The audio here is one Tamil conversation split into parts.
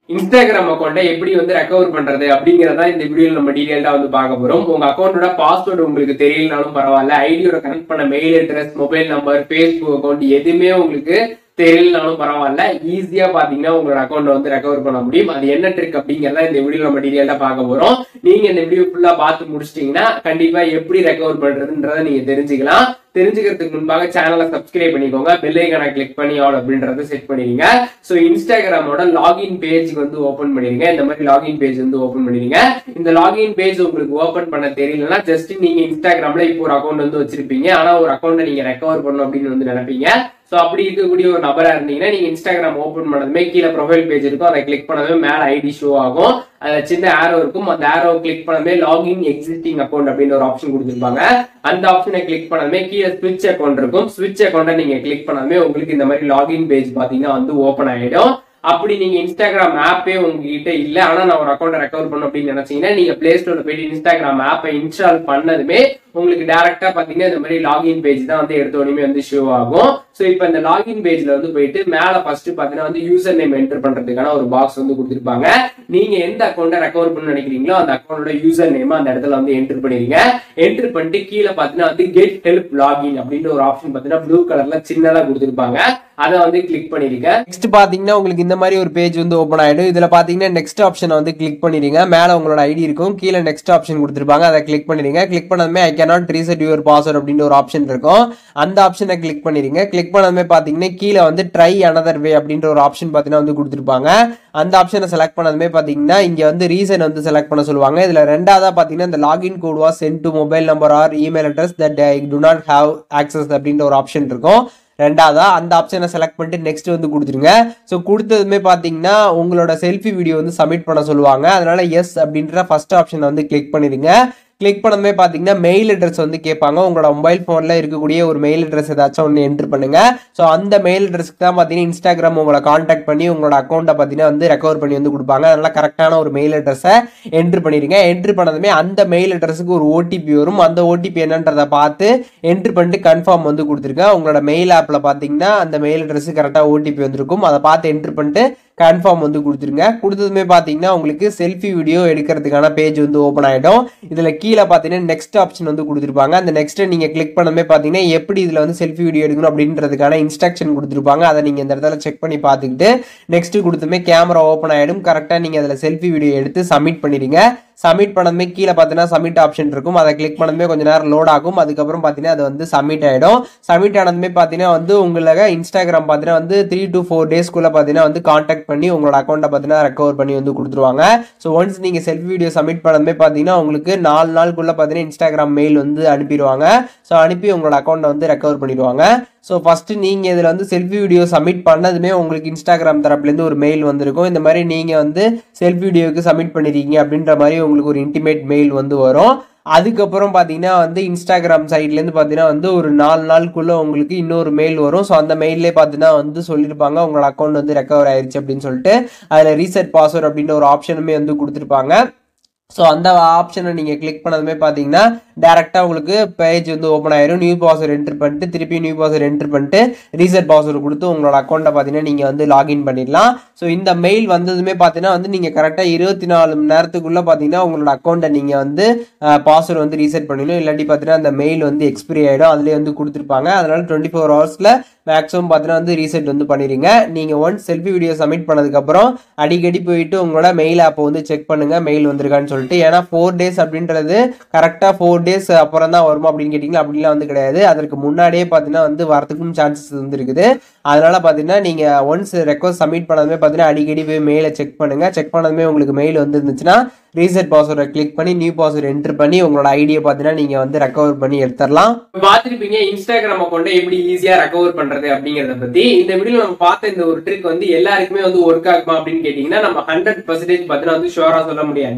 இன்ஸ்டாகிராம் அக்கௌண்ட்டை எப்படி வந்து ரெக்கவர் பண்றது அப்படிங்கறத இந்த வீடியோல நம்ம டீடைல்டா வந்து பார்க்க போறோம் உங்க அக்கௌண்டோட பாஸ்வேர்டு உங்களுக்கு தெரியலனாலும் பரவாயில்ல ஐடியோட கனெக்ட் பண்ண mail address mobile number Facebook account எதுவுமே உங்களுக்கு தெரியலனாலும் பரவாயில்ல ஈஸியா பாத்தீங்கன்னா உங்களோட அக்கௌண்ட் வந்து ரெக்கவர் பண்ண முடியும் அது என்ன ட்ரிக் அப்படிங்கறத இந்த வீடியோ நம்ம டீடைல்டா பார்க்க போறோம் நீங்க இந்த வீடியோ ஃபுல்லா பார்த்து முடிச்சிட்டீங்கன்னா கண்டிப்பா எப்படி ரெக்கவர் பண்றதுன்றத நீங்க தெரிஞ்சுக்கலாம் தெரிஞ்சுக்கிறதுக்கு முன்பாக சேனலை சப்ஸ்கிரைப் பண்ணிக்கோங்க பெல் ஐக்கான கிளிக் பண்ணி ஆல் அப்படின்றத செட் பண்ணிடுங்க ஸோ இன்ஸ்டாகிராமோட லாகின் பேஜ்க்கு வந்து ஓபன் பண்ணிடுங்க இந்த மாதிரி லாகின் பேஜ் வந்து ஓபன் பண்ணிடுங்க இந்த லாகின் பேஜ் உங்களுக்கு ஓபன் பண்ண தெரியலன்னா ஜஸ்ட் நீங்க இன்ஸ்டாகிராம்ல இப்போ ஒரு அக்கௌண்ட் வந்து வச்சிருப்பீங்க ஆனா ஒரு அக்கௌண்ட்டை நீங்க ரெக்கவர் பண்ணணும் அப்படின்னு வந்து நினைப்பீங்க ஸோ அப்படி இருக்கக்கூடிய ஒரு நபரா இருந்தீங்கன்னா நீங்க இன்ஸ்டாகிராம் ஓபன் பண்ணதுமே கீழே ப்ரொஃபைல் பேஜ் இருக்கும் அதை கிளிக் பண்ணதுமே மேல ஐடி ஷோ ஆகும் அதுல சின்ன ஆரோ இருக்கும் அந்த ஆரோ கிளிக் பண்ணதுமே லாகின் எக்ஸிஸ்டிங் அக்கௌண்ட் அப்படின்னு ஒரு ஆப்ஷன் கொடுத்துருப்பாங்க அந்த ஆப்ஷனை கிளிக் பண்ணதுமே கீழே ஸ்விட்ச் அக்கௌண்ட் இருக்கும் ஸ்விட்ச் அக்கௌண்ட்டை நீங்க கிளிக் பண்ணதுமே உங்களுக்கு இந்த மாதிரி லாகின் பேஜ் பாத்தீங்கன்னா வந்து ஓப்பன் ஆயிடும் அப்படி நீங்க இன்ஸ்டாகிராம் ஆப்பே உங்ககிட்ட இல்ல ஆனா நான் ஒரு அக்கௌண்ட் ரெக்கவர் பண்ணணும் அப்படின்னு நினைச்சீங்கன்னா நீங்க பிளே ஸ்டோர்ல போயிட்டு இன்ஸ்டாகிராம் ஆப்பை இன்ஸ்டால் பண்ணதுமே உங்களுக்கு டேரக்டா பாத்தீங்கன்னா இந்த மாதிரி லாகின் பேஜ் தான் வந்து எடுத்த உடனே வந்து ஷோ ஆகும் சோ இப்போ இந்த லாகின் பேஜ்ல வந்து போயிட்டு மேல ஃபர்ஸ்ட் பாத்தீங்கன்னா வந்து யூசர் நேம் என்டர் பண்றதுக்கான ஒரு பாக்ஸ் வந்து கொடுத்திருப்பாங்க நீங்க எந்த அக்கௌண்ட்டை ரெக்கவர் பண்ண நினைக்கிறீங்களோ அந்த அக்கௌண்டோட யூசர் நேம் அந்த இடத்துல வந்து என்டர் பண்ணிருங்க என்டர் பண்ணிட்டு கீழே பாத்தீங்கன்னா வந்து கெட் ஹெல்ப் லாகின் அப்படின்ற ஒரு ஆப்ஷன் பாத்தீங்கன்னா ப்ளூ கலர்ல சின்னதா கொடுத்திருப்பாங்க அதை வந்து கிளிக் பண்ணிருங்க நெக்ஸ்ட் பாத்தீங்கன்னா உங்களுக்கு இந்த மாதிரி ஒரு பேஜ் வந்து ஓப்பன் ஆயிடும் இதுல பாத்தீங்கன்னா நெக்ஸ்ட் ஆப்ஷனை வந்து கிளிக் பண்ணிடுங்க மேல உங்களோட ஐடி இருக்கும் கீழே நெக்ஸ்ட் ஆப்ஷன் கொடுத்திருப்பாங்க அதை கிளிக் பண்ணிடுங்க கிளிக் பண்ணதுமே I cannot reset your password அப்படின்ற ஒரு ஆப்ஷன் இருக்கும் அந்த ஆப்ஷனை கிளிக் பண்ணிடுங்க கிளிக் பண்ணதுமே பாத்தீங்கன்னா கீழே வந்து ட்ரை அனதர் வே அப்படின்ற ஒரு ஆப்ஷன் பாத்தீங்கன்னா வந்து கொடுத்திருப்பாங்க அந்த ஆப்ஷனை செலக்ட் பண்ணதுமே பாத்தீங்கன்னா இங்க வந்து ரீசன் வந்து செலக்ட் பண்ண சொல்லுவாங்க இதுல ரெண்டாவதா பாத்தீங்கன்னா இந்த login code was sent to mobile number or email address that I do not have access அப்படின்ற ஒரு ஆப்ஷன் இருக்கும் ரெண்டாவதா அந்த ஆப்ஷனை செலக்ட் பண்ணிட்டு நெக்ஸ்ட் வந்து கொடுத்துருங்க ஸோ கொடுத்ததுமே பார்த்தீங்கன்னா உங்களோட செல்ஃபி வீடியோ வந்து சப்மிட் பண்ண சொல்லுவாங்க அதனால எஸ் அப்படின்ற ஃபர்ஸ்ட் ஆப்ஷனை வந்து கிளிக் பண்ணிடுங்க கிளிக் பண்ணதுமே பார்த்தீங்கன்னா மெயில் அட்ரஸ் வந்து கேட்பாங்க உங்களோட மொபைல் ஃபோனில் இருக்கக்கூடிய ஒரு மெயில் அட்ரஸ் ஏதாச்சும் ஒன்று என்ட்ரு பண்ணுங்க ஸோ அந்த மெயில் அட்ரஸ்க்கு தான் பார்த்தீங்கன்னா இன்ஸ்டாகிராம் உங்களை காண்டாக்ட் பண்ணி உங்களோட அக்கௌண்ட்டை பார்த்தீங்கன்னா வந்து ரெக்கவர் பண்ணி வந்து கொடுப்பாங்க அதனால கரெக்டான ஒரு மெயில் அட்ரஸை என்ட்ரு பண்ணிடுங்க என்ட்ரு பண்ணதுமே அந்த மெயில் அட்ரஸுக்கு ஒரு ஓடிபி வரும் அந்த ஓடிபி என்னன்றதை பார்த்து என்ட்ரு பண்ணிட்டு கன்ஃபார்ம் வந்து கொடுத்துருக்கேன் உங்களோட மெயில் ஆப்பில் பார்த்தீங்கன்னா அந்த மெயில் அட்ரஸ் கரெக்டாக ஓடிபி வந்திருக்கும் அதை பார்த்து என்ட்ரு பண்ணிட்டு கன்ஃபார்ம் வந்து கொடுத்துருங்க கொடுத்ததுமே பார்த்தீங்கன்னா உங்களுக்கு செல்ஃபி வீடியோ எடுக்கிறதுக்கான பேஜ் வந்து ஓப்பன் ஆகிடும் இதில் கீழே பார்த்தீங்கன்னா நெக்ஸ்ட் ஆப்ஷன் வந்து கொடுத்துருப்பாங்க அந்த நெக்ஸ்ட்டை நீங்கள் கிளிக் பண்ணமே பார்த்தீங்கன்னா எப்படி இதில் வந்து செல்ஃபி வீடியோ எடுக்கணும் அப்படின்றதுக்கான இன்ஸ்ட்ரக்ஷன் கொடுத்துருப்பாங்க அதை நீங்கள் இந்த இடத்துல செக் பண்ணி பார்த்துக்கிட்டு நெக்ஸ்ட் கொடுத்துமே கேமரா ஓப்பன் ஆகிடும் கரெக்டாக நீங்கள் அதில் செல்ஃபி வீடியோ எடுத்து சப்மிட் பண்ணிடுங்க சப்மிட் பண்ணதுமே கீழே பார்த்தீங்கன்னா சப்மிட் ஆப்ஷன் இருக்கும் அதை கிளிக் பண்ணதுமே கொஞ்ச நேரம் லோட் ஆகும் அதுக்கப்புறம் பார்த்தீங்கன்னா அது வந்து சப்மிட் ஆகிடும் சப்மிட் ஆனதுமே பார்த்தீங்கன்னா வந்து உங்களுக்கு இன்ஸ்டாகிராம் பார்த்தீங்கன்னா வந்து த்ரீ டு ஃபோர் டேஸ்க்குள்ளே பார்த்தீங்கன்னா வந்து காண்டாக்ட் பண்ணி உங்களோட அக்கௌண்ட்டை பார்த்தீங்கன்னா ரெக்கவர் பண்ணி வந்து கொடுத்துருவாங்க ஸோ ஒன்ஸ் நீங்கள் செல்ஃபி வீடியோ சப்மிட் பண்ணதுமே பார்த்தீங்கன்னா உங்களுக்கு நாலு நாளுக்குள்ளே பார்த்தீங்கன்னா இன்ஸ்டாகிராம் மெயில் வந்து அனுப்பிடுவாங்க ஸோ அனுப்பி உங்களோட அக்கௌண்ட்டை வந்து ரெக்கவர் பண்ணிடுவாங்க ஸோ ஃபஸ்ட்டு நீங்கள் இதில் வந்து செல்ஃபி வீடியோ சப்மிட் பண்ணதுமே உங்களுக்கு இன்ஸ்டாகிராம் தரப்புலேருந்து ஒரு மெயில் வந்திருக்கும் இந்த மாதிரி நீங்கள் வந்து செல்ஃபி வீடியோக்கு சப்மிட் பண்ணிருக்கீங்க அப்படின்ற மாதிரி உங்களுக்கு ஒரு இன்டிமேட் மெயில் வந்து வரும் அதுக்கப்புறம் பார்த்தீங்கன்னா வந்து இன்ஸ்டாகிராம் சைட்லேருந்து பார்த்தீங்கன்னா வந்து ஒரு நாலு நாளுக்குள்ளே உங்களுக்கு இன்னொரு மெயில் வரும் ஸோ அந்த மெயிலே பார்த்தீங்கன்னா வந்து சொல்லியிருப்பாங்க உங்களோட அக்கௌண்ட் வந்து ரெக்கவர் ஆயிடுச்சு அப்படின்னு சொல்லிட்டு அதில் ரீசெட் பாஸ்வேர்ட் அப்படின்ற ஒரு ஆப்ஷனுமே வந்து கொடுத்துருப்பாங்க ஸோ அந்த ஆப்ஷனை நீங்கள் கிளிக் பண்ணதுமே பார்த்தீங்கன்னா டேரெக்டாக உங்களுக்கு பேஜ் வந்து ஓப்பன் ஆயிரும் நியூ பாஸ்வேர்ட் என்ட்ரு பண்ணிட்டு திருப்பி நியூ பாஸ்வேர்ட் என்ட்ரு பண்ணிட்டு ரீசெட் பாஸ்வேர்டு கொடுத்து உங்களோட அக்கௌண்ட்டை பார்த்தீங்கன்னா நீங்கள் வந்து லாகின் பண்ணிடலாம் ஸோ இந்த மெயில் வந்ததுமே பார்த்தீங்கன்னா வந்து நீங்கள் கரெக்டாக இருபத்தி நாலு மணி நேரத்துக்குள்ளே பார்த்தீங்கன்னா உங்களோட அக்கௌண்ட்டை நீங்கள் வந்து பாஸ்வேர்டு வந்து ரீசெட் பண்ணிடணும் இல்லாட்டி பார்த்தீங்கன்னா அந்த மெயில் வந்து எக்ஸ்பிரி ஆகிடும் அதுலேயே வந்து கொடுத்துருப்பாங்க அதனால டுவெண்ட்டி ஃபோர் ஹவர்ஸில் மேக்ஸிமம் பார்த்தீங்கன்னா வந்து ரீசெட் வந்து பண்ணிடுங்க நீங்கள் ஒன்ஸ் செல்ஃபி வீடியோ சப்மிட் பண்ணதுக்கப்புறம் அடிக்கடி போயிட்டு உங்களோட மெயில் ஆப்பை வந்து செக் பண்ணுங்கள் மெயில் வந்திருக்கான்னு சொல்லிட்டு ஏன்னா ஃபோர் டேஸ் அப்படின்றது கரெக்டாக ஃபோர் டேஸ் அப்புறம் தான் வருமா அப்படின்னு கேட்டிங்களா அப்படிலாம் வந்து கிடையாது அதற்கு முன்னாடியே பார்த்தீங்கன்னா வந்து வரதுக்கும் சான்சஸ் வந்து இருக்குது அதனால பார்த்தீங்கன்னா நீங்கள் ஒன்ஸ் ரெக்வஸ்ட் சப்மிட் பண்ணதுமே பார்த்தீங்கன்னா அடிக்கடி போய் மெயிலை செக் பண்ணுங்கள் செக் பண்ணதுமே உங்களுக்கு மெயில் வந்துருந்துச்சுன்னா ரீசெட் பாஸ்வேர்டை கிளிக் பண்ணி நியூ பாஸ்வேர்டு என்ட்ரு பண்ணி உங்களோட ஐடியை பார்த்தீங்கன்னா நீங்கள் வந்து ரெக்கவர் பண்ணி எடுத்துடலாம் பார்த்துருப்பீங்க இன்ஸ்டாகிராம் அக்கௌண்ட்டை எப்படி ஈஸியாக ரெக்கவர் பண்ணுறது அப்படிங்கிறத பற்றி இந்த வீடியோ நம்ம பார்த்த இந்த ஒரு ட்ரிக் வந்து எல்லாருக்குமே வந்து ஒர்க் ஆகுமா அப்படின்னு கேட்டிங்கன்னா நம்ம ஹண்ட்ரட் பர்சன்டேஜ் பார்த்தீங்கன்னா வந்து ஷுவராக சொல்ல முடியாது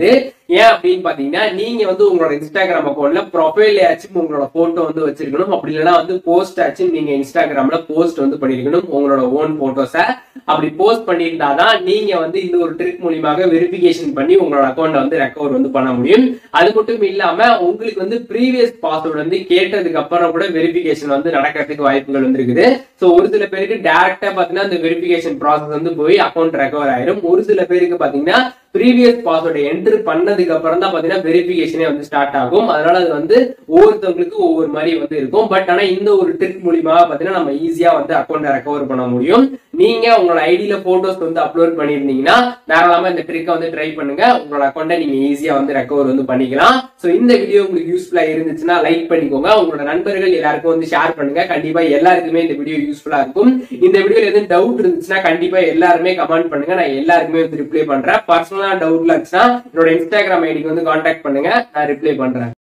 ஏன் அப்படின்னு பாத்தீங்கன்னா நீங்க வந்து உங்களோட இன்ஸ்டாகிராம் அக்கௌண்ட்ல ப்ரொஃபைல் உங்களோட போட்டோ வந்து வச்சிருக்கணும் அப்படி இல்லைன்னா வந்து போஸ்ட் ஆச்சும் நீங்க இன்ஸ்டாகிராம்ல போஸ்ட் வந்து பண்ணிருக்கணும் உங்களோட ஓன் போட்டோஸை அப்படி போஸ்ட் பண்ணியிருந்தாதான் நீங்க வந்து இந்த ஒரு ட்ரிக் மூலியமாக வெரிஃபிகேஷன் பண்ணி உங்களோட அக்கௌண்ட் வந்து ரெக்கவர் வந்து பண்ண முடியும் அது மட்டும் இல்லாம உங்களுக்கு வந்து ப்ரீவியஸ் பாஸ்வேர்டு வந்து கேட்டதுக்கு அப்புறம் கூட வெரிஃபிகேஷன் வந்து நடக்கிறதுக்கு வாய்ப்புகள் வந்து இருக்குது ஸோ ஒரு சில பேருக்கு டேரக்டா பாத்தீங்கன்னா அந்த வெரிஃபிகேஷன் ப்ராசஸ் வந்து போய் அக்கௌண்ட் ரெக்கவர் ஆயிரும் ஒரு சில பேருக்கு பாத்தீங்கன்னா ப்ரீவியஸ் பாஸ்வேர்டை என்டர் பண்ணதுக்கு அப்புறம் தான் பாத்தீங்கன்னா வெரிஃபிகேஷனே வந்து ஸ்டார்ட் ஆகும் அதனால அது வந்து ஒவ்வொருத்தவங்களுக்கு ஒவ்வொரு மாதிரி வந்து இருக்கும் பட் ஆனா இந்த ஒரு ட்ரிக் மூலியமா பாத்தீங்கன்னா நம்ம ஈஸியா வந்து அக்கௌண்ட்டை ரெக்கவர் பண்ண முடியும் நீங்க உங்களோட ஐடியில போட்டோஸ் வந்து அப்லோட் பண்ணிருந்தீங்கன்னா தாராளமா இந்த ட்ரிக்கை வந்து ட்ரை பண்ணுங்க உங்களோட அக்கௌண்ட்டை நீங்க ஈஸியா வந்து ரெக்கவர் வந்து பண்ணிக்கலாம் சோ இந்த வீடியோ உங்களுக்கு யூஸ்ஃபுல்லா இருந்துச்சுன்னா லைக் பண்ணிக்கோங்க உங்களோட நண்பர்கள் எல்லாருக்கும் வந்து ஷேர் பண்ணுங்க கண்டிப்பா எல்லாருக்குமே இந்த வீடியோ யூஸ்ஃபுல்லா இருக்கும் இந்த வீடியோல எதுவும் டவுட் இருந்துச்சுன்னா கண்டிப்பா எல்லாருமே கமெண்ட் பண்ணுங்க நான் எல்லாருக்குமே வந்து ரிப்ளை பண்றேன் பர்சனலா டவுட்ல இருந்துச்சுன்னா என்னோட இன்ஸ்டாகிராம் ஐடிக்கு வந்து கான்டாக்ட் பண்ணுங்க நான் ரிப்ளை பண்றேன்